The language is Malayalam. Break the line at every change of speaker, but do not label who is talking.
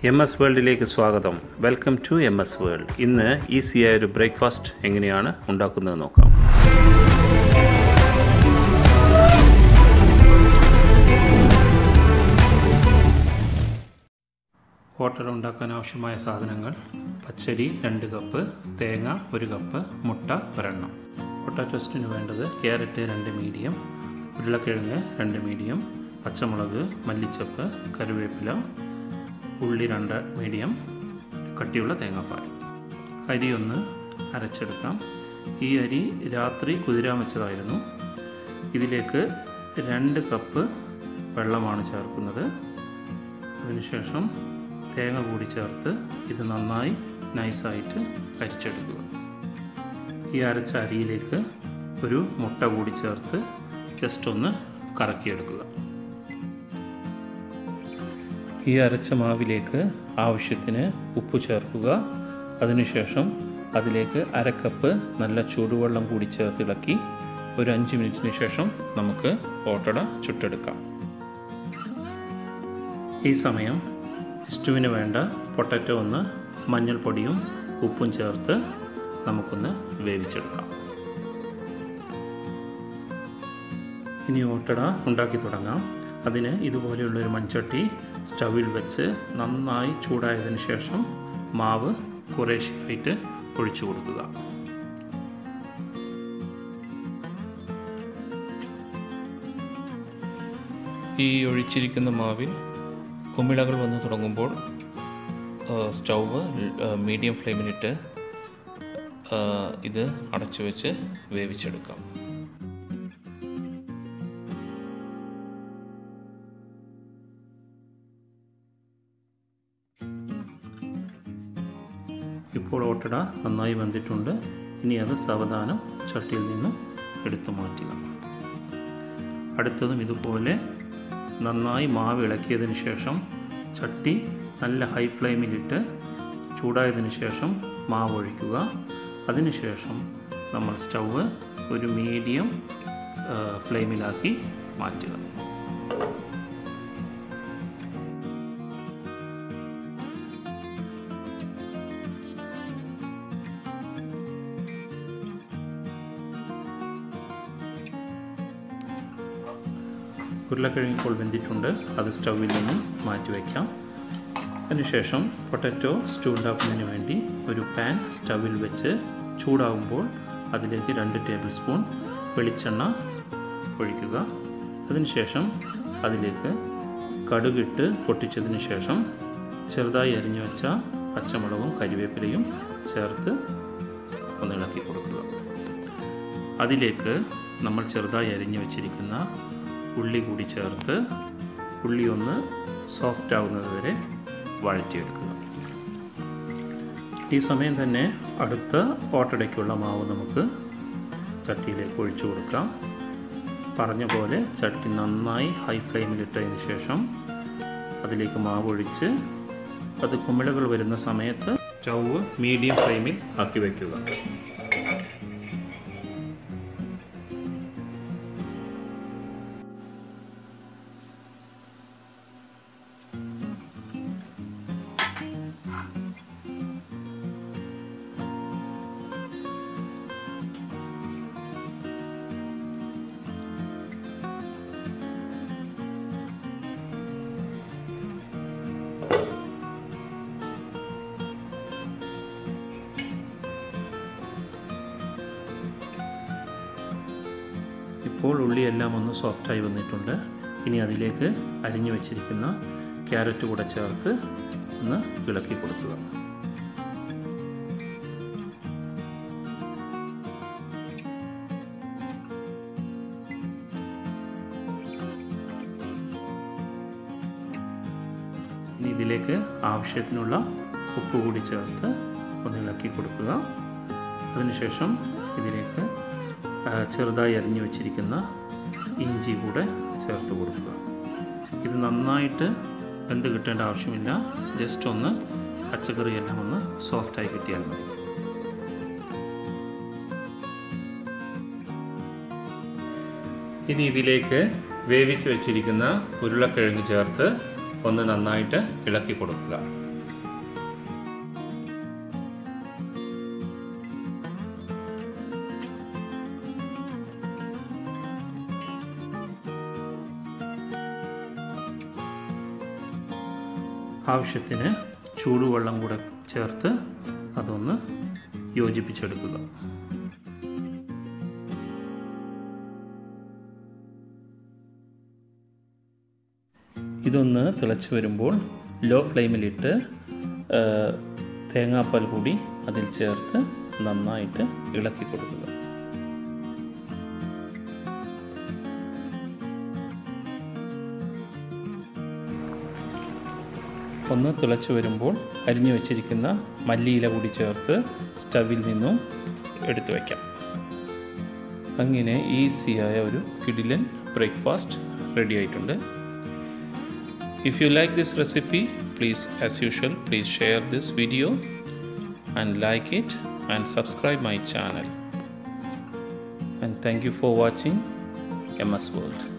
എം എസ് വേൾഡിലേക്ക് സ്വാഗതം welcome to M S world ഇന്ന് ഈസിയായ ഒരു ബ്രേക്ക്ഫാസ്റ്റ് എങ്ങനെയാണ് ഉണ്ടാക്കുന്നത് നോക്കാം ഓട്ടട ഉണ്ടാക്കാൻ ആവശ്യമായ സാധനങ്ങൾ പച്ചരി രണ്ട് കപ്പ് തേങ്ങ ഒരു കപ്പ് മുട്ട ഒരെണ്ണം പൊട്ടാറ്റോ ടോസ്റ്റിന് വേണ്ടത് ക്യാരറ്റ് രണ്ട് മീഡിയം ഉരുളക്കിഴങ്ങ് രണ്ട് മീഡിയം പച്ചമുളക് മല്ലിച്ചപ്പ് കറിവേപ്പില ഉള്ളി രണ്ട് മീഡിയം കട്ടിയുള്ള തേങ്ങാപ്പാൽ അരി ഒന്ന് അരച്ചെടുക്കാം ഈ അരി രാത്രി കുതിരാൻ വെച്ചതായിരുന്നു ഇതിലേക്ക് രണ്ട് കപ്പ് വെള്ളമാണ് ചേർക്കുന്നത് അതിനുശേഷം തേങ്ങ കൂടി ചേർത്ത് ഇത് നന്നായി നൈസായിട്ട് അരിച്ചെടുക്കുക ഈ അരച്ച അരിയിലേക്ക് ഒരു മുട്ട കൂടി ചേർത്ത് ജസ്റ്റ് ഒന്ന് കറക്കിയെടുക്കുക ഈ അരച്ച മാവിലേക്ക് ആവശ്യത്തിന് ഉപ്പ് ചേർക്കുക അതിനുശേഷം അതിലേക്ക് അരക്കപ്പ് നല്ല ചൂടുവെള്ളം കൂടി ചേർത്തിളക്കി ഒരു അഞ്ച് മിനിറ്റിന് ശേഷം നമുക്ക് ഓട്ടട ചുട്ടെടുക്കാം ഈ സമയം സ്റ്റൂവിന് വേണ്ട പൊട്ടറ്റോ ഒന്ന് മഞ്ഞൾപ്പൊടിയും ഉപ്പും ചേർത്ത് നമുക്കൊന്ന് വേവിച്ചെടുക്കാം ഇനി ഓട്ടട ഉണ്ടാക്കി തുടങ്ങാം അതിന് ഇതുപോലെയുള്ളൊരു മൺചട്ടി സ്റ്റവിൽ വെച്ച് നന്നായി ചൂടായതിനു ശേഷം മാവ് കുറേശ്ശെയായിട്ട് ഒഴിച്ചു കൊടുക്കുക ഈ ഒഴിച്ചിരിക്കുന്ന മാവിൽ കുമിളകൾ വന്ന് തുടങ്ങുമ്പോൾ സ്റ്റൗവ് മീഡിയം ഫ്ലെയിമിലിട്ട് ഇത് അടച്ചു വെച്ച് വേവിച്ചെടുക്കാം ഇപ്പോൾ ഓട്ടട നന്നായി വെന്തിട്ടുണ്ട് ഇനി അത് സാവധാനം ചട്ടിയിൽ നിന്നും എടുത്തു മാറ്റുക അടുത്തതും ഇതുപോലെ നന്നായി മാവ് ഇളക്കിയതിന് ശേഷം ചട്ടി നല്ല ഹൈ ഫ്ലെയിമിലിട്ട് ചൂടായതിനു ശേഷം മാവ് ഒഴിക്കുക അതിനുശേഷം നമ്മൾ സ്റ്റൗവ് ഒരു മീഡിയം ഫ്ലെയിമിലാക്കി മാറ്റുക ഉരുളക്കിഴങ്ങ് ഇപ്പോൾ വെന്തിട്ടുണ്ട് അത് സ്റ്റൗവിൽ നിന്നും മാറ്റി വയ്ക്കാം അതിനുശേഷം പൊട്ടറ്റോ സ്റ്റൂ ഉണ്ടാക്കുന്നതിന് വേണ്ടി ഒരു പാൻ സ്റ്റൗവിൽ വെച്ച് ചൂടാകുമ്പോൾ അതിലേക്ക് രണ്ട് ടേബിൾ സ്പൂൺ വെളിച്ചെണ്ണ ഒഴിക്കുക അതിനുശേഷം അതിലേക്ക് കടുകിട്ട് പൊട്ടിച്ചതിന് ശേഷം ചെറുതായി അരിഞ്ഞു വെച്ച പച്ചമുളകും കരിവേപ്പിലയും ചേർത്ത് ഒന്ന് ഇളക്കി കൊടുക്കുക അതിലേക്ക് നമ്മൾ ചെറുതായി അരിഞ്ഞു വെച്ചിരിക്കുന്ന ഉള്ളി കൂടി ചേർത്ത് ഉള്ളി ഒന്ന് സോഫ്റ്റ് ആകുന്നത് വരെ വഴറ്റിയെടുക്കുക ഈ സമയം തന്നെ അടുത്ത ഓട്ടടയ്ക്കുള്ള മാവ് നമുക്ക് ചട്ടിയിലേക്ക് ഒഴിച്ചു കൊടുക്കാം പറഞ്ഞ പോലെ ചട്ടി നന്നായി ഹൈ ഫ്ലെയിമിലിട്ടതിന് ശേഷം അതിലേക്ക് മാവ് ഒഴിച്ച് അത് കുമിളകൾ വരുന്ന സമയത്ത് സ്റ്റൗവ് മീഡിയം ഫ്ലെയിമിൽ ആക്കി വയ്ക്കുക ഇപ്പോൾ ഉള്ളിയെല്ലാം ഒന്ന് സോഫ്റ്റായി വന്നിട്ടുണ്ട് ഇനി അതിലേക്ക് അരിഞ്ഞു വെച്ചിരിക്കുന്ന ക്യാരറ്റ് കൂടെ ചേർത്ത് ഒന്ന് ഇളക്കി കൊടുക്കുക ഇനി ഇതിലേക്ക് ആവശ്യത്തിനുള്ള ഉപ്പ് കൂടി ചേർത്ത് ഒന്ന് ഇളക്കി കൊടുക്കുക അതിനുശേഷം ഇതിലേക്ക് ചെറുതായി അരിഞ്ഞു വെച്ചിരിക്കുന്ന ഇഞ്ചി കൂടെ ചേർത്ത് കൊടുക്കുക ഇത് നന്നായിട്ട് വെന്ത് കിട്ടേണ്ട ആവശ്യമില്ല ജസ്റ്റ് ഒന്ന് പച്ചക്കറിയെല്ലാം ഒന്ന് സോഫ്റ്റായി കിട്ടിയാൽ മതി ഇനി ഇതിലേക്ക് വേവിച്ച് വെച്ചിരിക്കുന്ന ഉരുളക്കിഴങ്ങ് ചേർത്ത് ഒന്ന് നന്നായിട്ട് ഇളക്കി കൊടുക്കുക ആവശ്യത്തിന് ചൂടുവെള്ളം കൂടെ ചേർത്ത് അതൊന്ന് യോജിപ്പിച്ചെടുക്കുക ഇതൊന്ന് തിളച്ച് വരുമ്പോൾ ലോ ഫ്ലെയിമിലിട്ട് തേങ്ങാപ്പാൽ കൂടി അതിൽ ചേർത്ത് നന്നായിട്ട് ഇളക്കി കൊടുക്കുക ഒന്ന് തിളച്ച് വരുമ്പോൾ അരിഞ്ഞു വച്ചിരിക്കുന്ന മല്ലിയില കൂടി ചേർത്ത് സ്റ്റവിൽ നിന്നും എടുത്തു വയ്ക്കാം അങ്ങനെ ഈസിയായ ഒരു കിടിലൻ ബ്രേക്ക്ഫാസ്റ്റ് റെഡി ആയിട്ടുണ്ട് If you like this recipe, please, as usual, please share this video and like it and subscribe my channel. And thank you for watching MS World.